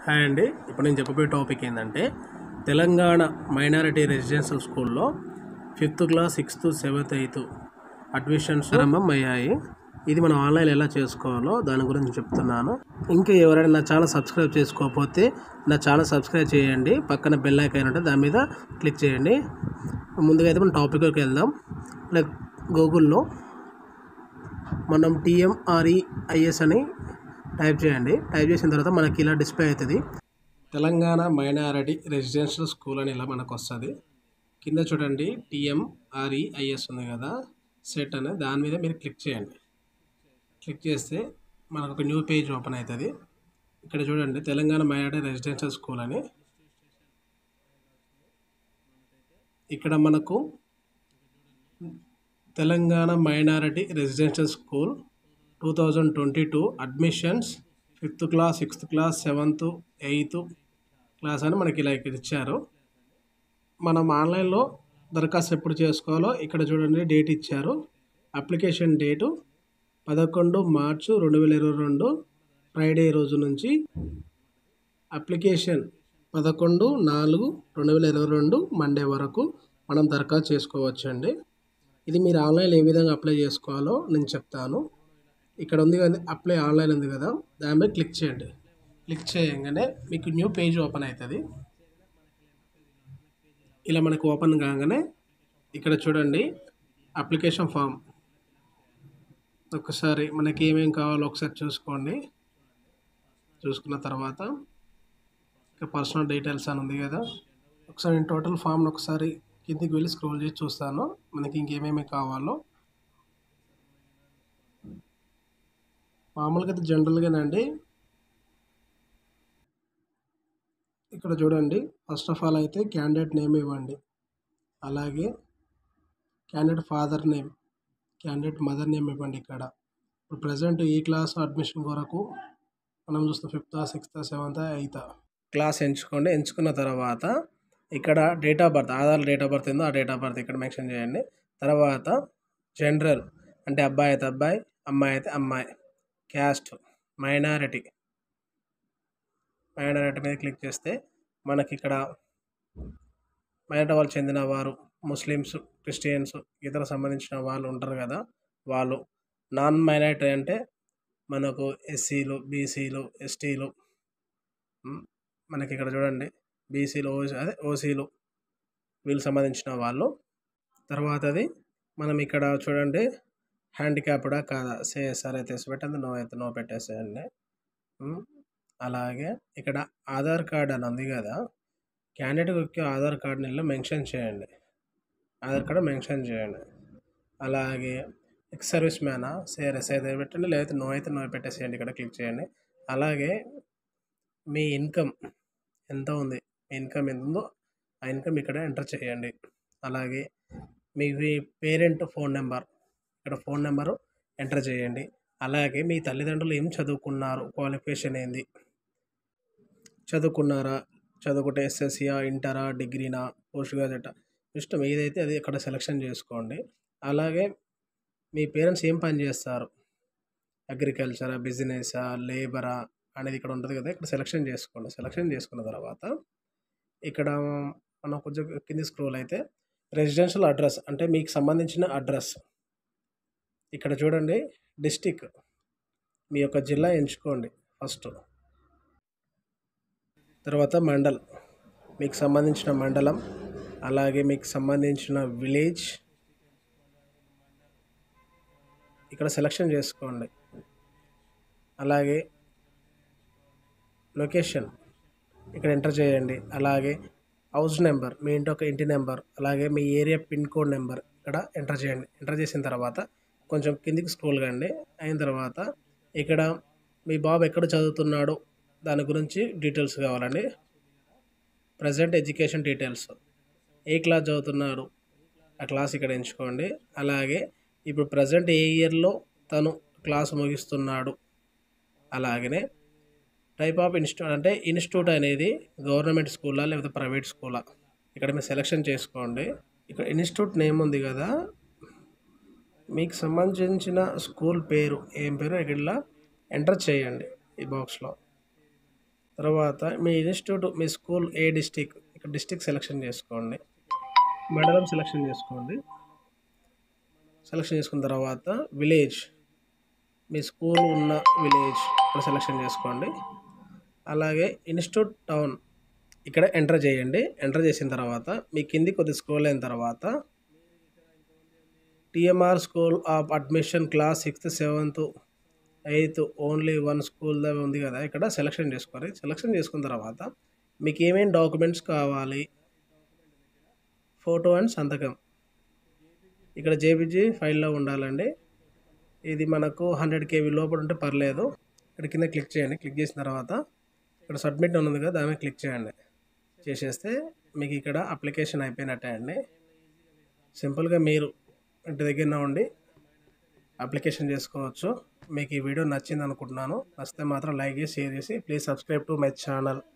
hi అండి ఇప్పుడు నేను చెప్పబోయే టాపిక్ ఏంటంటే తెలంగాణ మైనారిటీ రెసిడెన్షియల్ స్కూల్లో fifth class sixth seventh eighth admissions ప్రారంభం అయ్యాయి ఇది మనం ఆన్లైన్ ఎలా చేసుకోవాలో దాని గురించి చెప్తున్నాను ఇంకా ఎవరైనా నా ఛానల్ సబ్స్క్రైబ్ చేసుకోకపోతే నా ఛానల్ సబ్స్క్రైబ్ చేయండి పక్కన బెల్ ఐకాన్ ఉంటే దాని మీద క్లిక్ చేయండి ముందుగా అయితే మనం టాపిక్లోకి వెళ్దాం లైక్ గూగుల్లో మనం టీఎంఆర్ఈఐఎస్ అని టైప్ చేయండి టైప్ చేసిన తర్వాత మనకి ఇలా డిస్ప్లే అవుతుంది తెలంగాణ మైనారిటీ రెసిడెన్షియల్ స్కూల్ అని ఇలా మనకు వస్తుంది కింద చూడండి టీఎంఆర్ఈఐఎస్ ఉంది కదా సెట్ అని దాని మీద మీరు క్లిక్ చేయండి క్లిక్ చేస్తే మనకు ఒక న్యూ పేజ్ ఓపెన్ అవుతుంది ఇక్కడ చూడండి తెలంగాణ మైనారిటీ రెసిడెన్షియల్ స్కూల్ అని ఇక్కడ మనకు Telangana minority residential school two thousand twenty two admissions fifth class sixth class seventh eighth class అని మనకి ఇలా ఇక్కడ ఇచ్చారు మనం ఆన్లైన్లో దరఖాస్తు ఎప్పుడు చేసుకోవాలో ఇక్కడ చూడండి డేట్ ఇచ్చారు అప్లికేషన్ డేటు పదకొండు మార్చు రెండు వేల ఇరవై రెండు ఫ్రైడే రోజు నుంచి అప్లికేషన్ పదకొండు నాలుగు రెండు వేల ఇరవై రెండు మండే వరకు మనం దరఖాస్తు చేసుకోవచ్చు అండి ఇది మీరు ఆన్లైన్లో ఏ విధంగా అప్లై చేసుకోవాలో నేను చెప్తాను ఇక్కడ ఉంది కదా అప్లై ఆన్లైన్ ఉంది కదా దాని మీద క్లిక్ చేయండి క్లిక్ చేయగానే మీకు న్యూ పేజ్ ఓపెన్ అవుతుంది ఇలా మనకు ఓపెన్ కాగానే ఇక్కడ చూడండి అప్లికేషన్ ఫామ్ ఒకసారి మనకి ఏమేమి కావాలో ఒకసారి చూసుకోండి చూసుకున్న తర్వాత ఇక పర్సనల్ డీటెయిల్స్ అని ఉంది కదా ఒకసారి నేను టోటల్ ఫామ్ని ఒకసారి కిందికి వెళ్ళి స్క్రోల్ చేసి చూస్తాను మనకి ఇంకేమేమి కావాలో మామూలుగా అయితే జనరల్గానండి ఇక్కడ చూడండి ఫస్ట్ ఆఫ్ ఆల్ అయితే క్యాండిడేట్ నేమ్ ఇవ్వండి అలాగే candidate father name candidate mother name ఇవ్వండి ఇక్కడ ఇప్పుడు ప్రజెంట్ ఈ క్లాస్ అడ్మిషన్ కొరకు మనం చూస్తాం fifth sixth seventh eighth class ఎంచుకోండి ఎంచుకున్న తర్వాత ఇక్కడ date of birth Aadhaar date of birth ఏందో ఆ డేట్ ఆఫ్ బర్త్ ఇక్కడ మెన్షన్ చేయండి తర్వాత జనరల్ అంటే అబ్బాయి అయితే అబ్బాయి అమ్మాయి అయితే అమ్మాయి క్యాస్ట్ మైనారిటీ మైనారిటీ మీద క్లిక్ చేస్తే మనకి ఇక్కడ మైనారిటీ వాళ్ళు చెందిన వారు ముస్లిమ్స్ క్రిస్టియన్స్ ఇతర సంబంధించిన వాళ్ళు ఉంటారు కదా వాళ్ళు నాన్ మైనారిటీ అంటే మనకు ఎస్సీలు బీసీలు ఎస్టీలు మనకి ఇక్కడ చూడండి బీసీలు ఓసీ అదే ఓసీలు వీళ్ళకి సంబంధించిన వాళ్ళు తర్వాతది మనం ఇక్కడ చూడండి హ్యాండిక్యాప్డా కాదా సే సార్ అయితే పెట్టండి నో అయితే నో పెట్టేసేయండి అలాగే ఇక్కడ ఆధార్ కార్డ్ అని ఉంది కదా క్యాండిడేట్ యొక్క ఆధార్ కార్డ్ని ఇలా మెన్షన్ చేయండి ఆధార్ కార్డు మెన్షన్ చేయండి అలాగే ఎక్స్ సర్వీస్ మ్యానా సేర్ ఎస్ అయితే పెట్టండి లేకపోతే నో అయితే నో పెట్టేసేయండి ఇక్కడ క్లిక్ చేయండి అలాగే మీ ఇన్కమ్ ఎంత ఉంది మీ ఇన్కమ్ ఎంత ఉందో ఆ ఇన్కమ్ ఇక్కడ ఎంటర్ చేయండి అలాగే మీ పేరెంట్ ఫోన్ నెంబర్ ఇక్కడ ఫోన్ నెంబరు ఎంటర్ చేయండి అలాగే మీ తల్లిదండ్రులు ఏం చదువుకున్నారు క్వాలిఫికేషన్ ఏంది చదువుకున్నారా చదువుకుంటే ఎస్ఎస్సియా ఇంటరా డిగ్రీనా పోస్ట్ గ్రాడ్యుయేటా ఇష్టం ఏదైతే అది ఇక్కడ సెలెక్షన్ చేసుకోండి అలాగే మీ పేరెంట్స్ ఏం పని చేస్తారు అగ్రికల్చరా బిజినెసా లేబరా అనేది ఇక్కడ ఉంటుంది కదా ఇక్కడ సెలెక్షన్ చేసుకోండి సెలెక్షన్ చేసుకున్న తర్వాత ఇక్కడ మనం కొంచెం కింది స్క్రోల్ అయితే రెసిడెన్షియల్ అడ్రస్ అంటే మీకు సంబంధించిన అడ్రస్ ఇక్కడ చూడండి డిస్టిక్ మీ యొక్క జిల్లా ఎంచుకోండి ఫస్ట్ తర్వాత మండల్ మీకు సంబంధించిన మండలం అలాగే మీకు సంబంధించిన విలేజ్ ఇక్కడ సెలెక్షన్ చేసుకోండి అలాగే లొకేషన్ ఇక్కడ ఎంటర్ చేయండి అలాగే హౌస్ నెంబర్ మీ ఇంటి ఒక ఇంటి నెంబర్ అలాగే మీ ఏరియా పిన్ కోడ్ నెంబర్ ఇక్కడ ఎంటర్ చేయండి ఎంటర్ చేసిన తర్వాత కొంచెం కిందికి స్క్రోల్ కండి అయిన తర్వాత ఇక్కడ మీ బాబు ఎక్కడ చదువుతున్నాడు దాని గురించి డీటెయిల్స్ కావాలండి ప్రజెంట్ ఎడ్యుకేషన్ డీటెయిల్స్ ఏ క్లాస్ చదువుతున్నాడు ఆ క్లాస్ ఇక్కడ ఎంచుకోండి అలాగే ఇప్పుడు ప్రజెంట్ ఏ ఇయర్లో తను క్లాస్ ముగిస్తున్నాడు అలాగనే టైప్ ఆఫ్ ఇన్స్టిట్యూట్ అంటే ఇన్స్టిట్యూట్ అనేది గవర్నమెంట్ స్కూలా లేకపోతే ప్రైవేట్ స్కూలా ఇక్కడ మీరు సెలెక్షన్ చేసుకోండి ఇక్కడ ఇన్స్టిట్యూట్ నేమ్ ఉంది కదా మీకు సంబంధించిన స్కూల్ పేరు ఏం పేరు ఇక్కడ ఎంటర్ చేయండి ఈ బాక్స్లో తర్వాత మీ ఇన్స్టిట్యూట్ మీ స్కూల్ ఏ డిస్టిక్ ఇక్కడ డిస్టిక్ సెలెక్షన్ చేసుకోండి మండలం సెలెక్షన్ చేసుకోండి సెలెక్షన్ చేసుకున్న తర్వాత విలేజ్ మీ స్కూల్ ఉన్న విలేజ్ ఇక్కడ సెలెక్షన్ చేసుకోండి అలాగే ఇన్స్టిట్యూట్ టౌన్ ఇక్కడ ఎంటర్ చేయండి ఎంటర్ చేసిన తర్వాత మీ కింది కొద్ది స్క్రోల్ అయిన తర్వాత TMR school of admission class sixth seventh eighth only one school దా ఉంది కదా ఇక్కడ సెలెక్షన్ చేసుకోవాలి సెలెక్షన్ చేసుకున్న తర్వాత మీకు ఏమేమి డాక్యుమెంట్స్ కావాలి ఫోటో అండ్ సంతకం ఇక్కడ జేబీజీ ఫైల్లో ఉండాలండి ఇది మనకు హండ్రెడ్ కేబీ లోపల ఉంటే పర్లేదు ఇక్కడ కింద క్లిక్ చేయండి క్లిక్ చేసిన తర్వాత ఇక్కడ సబ్మిట్ అని ఉంది కదా దాని మీద క్లిక్ చేయండి చేసేస్తే మీకు ఇక్కడ అప్లికేషన్ అయిపోయినట్టే అండి సింపుల్గా మీరు ఇంటి దగ్గర ఉండి అప్లికేషన్ చేసుకోవచ్చు మీకు ఈ వీడియో నచ్చింది అనుకుంటున్నాను నచ్చితే మాత్రం లైక్ చేసి షేర్ చేసి please subscribe to my channel